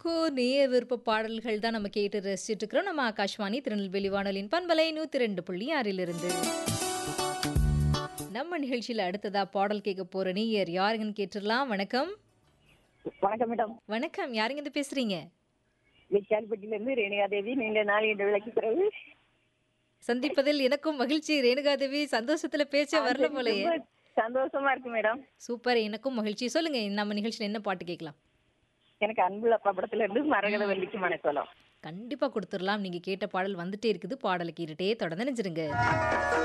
ஓஹோ! நேய விருப்ப பாடல்கள் தான் நம்ம கேட்டு ரசிச்சுட்டு இருக்கிறோம். நம்ம ஆகாஷ்வாணி திருநெல்வேலி வானொலியின் பண்பலை 102.6 இருந்து. நம்ம நிகழ்ச்சியில அடுத்ததா பாடல் கேட்க போற நேயர் யாருங்கன்னு கேட்டுறலாம். வணக்கம். வணக்கம் மேடம் வணக்கம். யாருங்க இருந்து பேசுறீங்க? விசால்பட்டியில இருந்து ரேணுகா தேவி நீண்ட நாள் என்று விளக்கி பிறகு சந்திப்பதில் எனக்கும் மகிழ்ச்சி ரேணுகாதேவி. சந்தோஷத்துல பேச்சே வரல போலயே. ரொம்ப சந்தோஷமா இருக்கு மேடம் சூப்பர். எனக்கும் மகிழ்ச்சி. சொல்லுங்க நம்ம நிகழ்ச்சியில என்ன பாட்டு கேட்கலாம்? எனக்கு அன்புள்ள அப்பா படத்துல இருந்து மரகத வள்ளிக்கு மனக்கோலம் கண்டிப்பா கொடுத்துடலாம். நீங்க கேட்ட பாடல் வந்துட்டே இருக்குது. பாடலை கேட்டுட்டே தொடர்ந்து நினைச்சிருங்க.